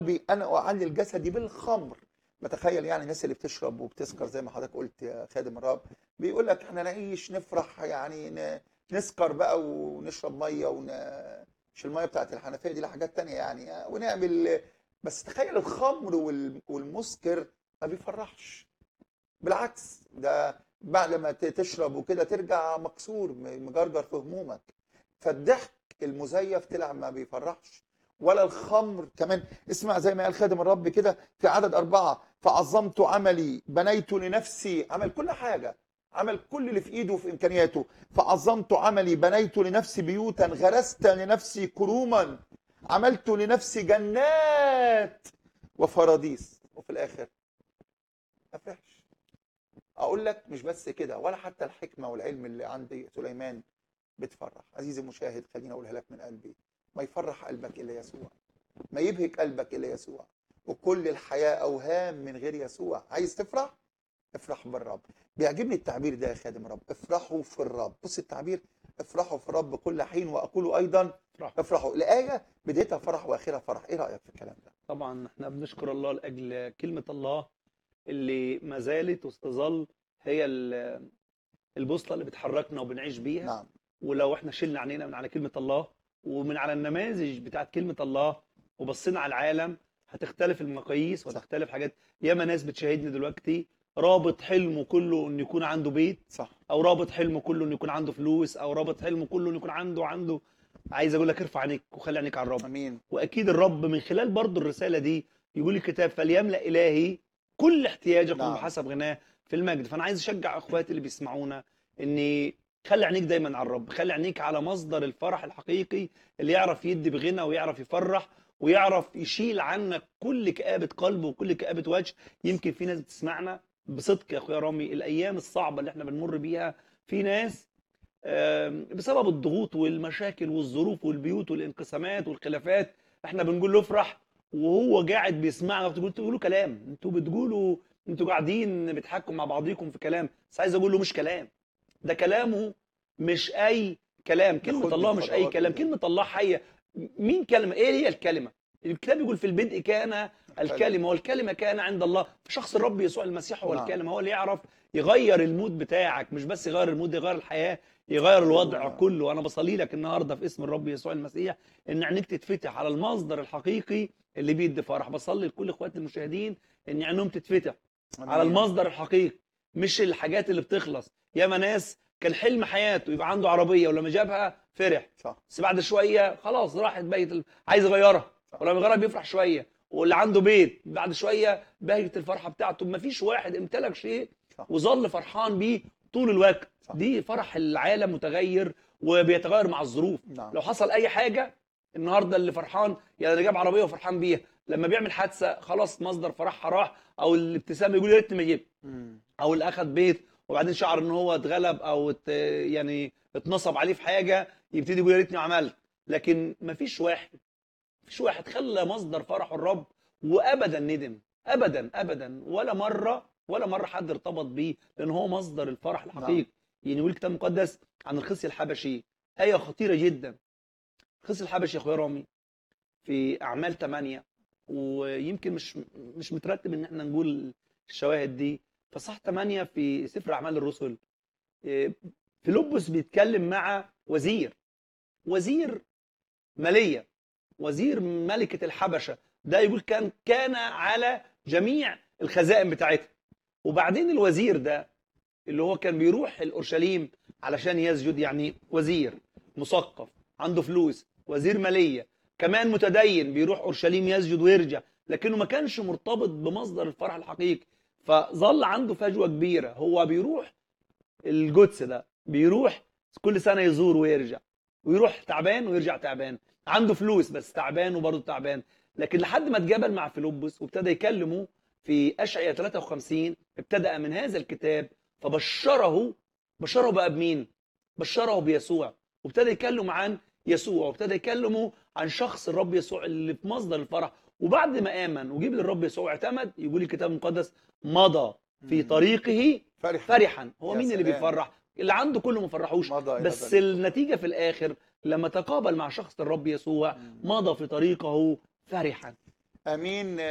قلبي انا اعلل جسدي بالخمر بتخيل يعني الناس اللي بتشرب وبتسكر زي ما حضرتك قلت يا خادم الرب بيقول لك احنا نعيش نفرح يعني ن- نسكر بقى ونشرب ميه ون... مش الميه بتاعت الحنفيه دي لا حاجات تانية يعني ونعمل بس تخيل الخمر وال- والمسكر ما بيفرحش بالعكس ده بعد ما ت- تشرب وكده ترجع مكسور م- مجرجر في همومك فالضحك المزيف طلع ما بيفرحش ولا الخمر كمان اسمع زي ما قال خادم الرب كده في عدد أربعة فعظمت عملي بنيت لنفسي عمل كل حاجة عمل كل اللي في ايده وفي امكانياته فعظمت عملي بنيت لنفسي بيوتا غرست لنفسي كروما عملت لنفسي جنات وفراديس وفي الاخر ما فرحش اقول لك مش بس كده ولا حتى الحكمه والعلم اللي عند سليمان بتفرح عزيزي المشاهد خليني اقولها لك من قلبي ما يفرح قلبك الا يسوع ما يبهج قلبك الا يسوع وكل الحياه اوهام من غير يسوع عايز تفرح افرح بالرب بيعجبني التعبير ده يا خادم رب افرحوا في الرب بص التعبير افرحوا في الرب كل حين واقول ايضا افرحوا. افرحوا الايه بدايتها فرح واخرها فرح ايه رايك في الكلام ده طبعا احنا بنشكر الله لاجل كلمه الله اللي ما زالت وستظل هي ال- البوصله اللي بتحركنا وبنعيش بيها نعم ولو احنا شلنا عينينا من على كلمه الله ومن على النماذج بتاعت كلمه الله وبصينا على العالم هتختلف المقاييس وهتختلف حاجات ياما ناس بتشاهدني دلوقتي رابط حلمه كله انه يكون عنده بيت صح او رابط حلمه كله انه يكون عنده فلوس او رابط حلمه كله انه يكون عنده عنده عايز اقول لك ارفع عينيك وخلي عينيك على الرب امين واكيد الرب من خلال برضو الرساله دي يقول الكتاب فليملا الهي كل احتياجكم نعم. بحسب غناه في المجد فانا عايز اشجع اخواتي اللي بيسمعونا ان خلي عينيك دايما على الرب خلي عينيك على مصدر الفرح الحقيقي اللي يعرف يدي بغنى ويعرف يفرح ويعرف يشيل عنك كل كآبة قلب وكل كآبة وجه يمكن في ناس بتسمعنا بصدق يا اخويا رامي الايام الصعبه اللي احنا بنمر بيها في ناس آم، بسبب الضغوط والمشاكل والظروف والبيوت والانقسامات والخلافات احنا بنقول له افرح وهو قاعد بيسمعنا بتقول تقولوا كلام انتوا بتقولوا انتوا قاعدين بتحكوا مع بعضيكم في كلام بس عايز اقول له مش كلام ده كلامه مش اي كلام كلمه ياخدني الله مش اي بخطوات كلام كده. كلمه الله حيه مين كلمه ايه هي الكلمه الكتاب يقول في البدء كان الكلمه والكلمه كان عند الله في شخص الرب يسوع المسيح هو نعم. الكلمه هو اللي يعرف يغير المود بتاعك مش بس يغير المود يغير الحياه يغير الوضع هللويا. كله وانا بصلي لك النهارده في اسم الرب يسوع المسيح ان عينيك تتفتح على المصدر الحقيقي اللي بيدي فرح بصلي لكل اخواتي المشاهدين ان عينهم تتفتح على أمين. المصدر الحقيقي مش الحاجات اللي بتخلص ياما ناس كان حلم حياته يبقى عنده عربيه ولما جابها فرح صح بس بعد شويه خلاص راحت بقت ال- عايز يغيرها صح. ولما يغيرها بيفرح شويه واللي عنده بيت بعد شويه بهجه الفرحه بتاعته ما فيش واحد امتلك شيء صح. وظل فرحان بيه طول الوقت صح. دي فرح العالم متغير وبيتغير مع الظروف نعم لو حصل اي حاجه النهارده اللي فرحان يعني اللي جاب عربيه وفرحان بيها لما بيعمل حادثه خلاص مصدر فرحها راح او الابتسامه يقول يا ريتني ما جبت مم. او اللي اخد بيت وبعدين شعر ان هو اتغلب او ات يعني اتنصب عليه في حاجه يبتدي يقول يا ريتني ما عملت لكن مفيش واحد مفيش واحد خلى مصدر فرحه الرب وابدا ندم ابدا ابدا ولا مره ولا مره حد ارتبط بيه لان هو مصدر الفرح الحقيقي يعني يقول الكتاب المقدس عن الخصي الحبشي ايه خطيره جدا الخصي الحبشي يا اخويا رامي في اعمال 8 ويمكن مش مش مترتب ان احنا نقول الشواهد دي فصح 8 في سفر اعمال الرسل إيه، فيلبس بيتكلم مع وزير وزير ماليه وزير ملكه الحبشه ده يقول كان كان على جميع الخزائن بتاعتها وبعدين الوزير ده اللي هو كان بيروح الاورشليم علشان يسجد يعني وزير مثقف عنده فلوس وزير ماليه كمان متدين بيروح اورشليم يسجد ويرجع لكنه ما كانش مرتبط بمصدر الفرح الحقيقي فظل عنده فجوه كبيره هو بيروح الجدس ده بيروح كل سنه يزور ويرجع ويروح تعبان ويرجع تعبان عنده فلوس بس تعبان وبرضه تعبان لكن لحد ما اتجبل مع فيلبس وابتدى يكلمه في اشعياء 53 ابتدأ من هذا الكتاب فبشره بشره بقى بمين؟ بشره بيسوع وابتدى يكلم عن يسوع وابتدى يكلمه عن شخص الرب يسوع اللي في مصدر الفرح وبعد ما امن وجيب للرب يسوع اعتمد يقول الكتاب المقدس مضى في مم. طريقه فرح فرحا هو يا مين اللي سلام. بيفرح اللي عنده كله ما فرحوش مضى إلى بس ذلك. النتيجه في الاخر لما تقابل مع شخص الرب يسوع مم. مضى في طريقه فرحا امين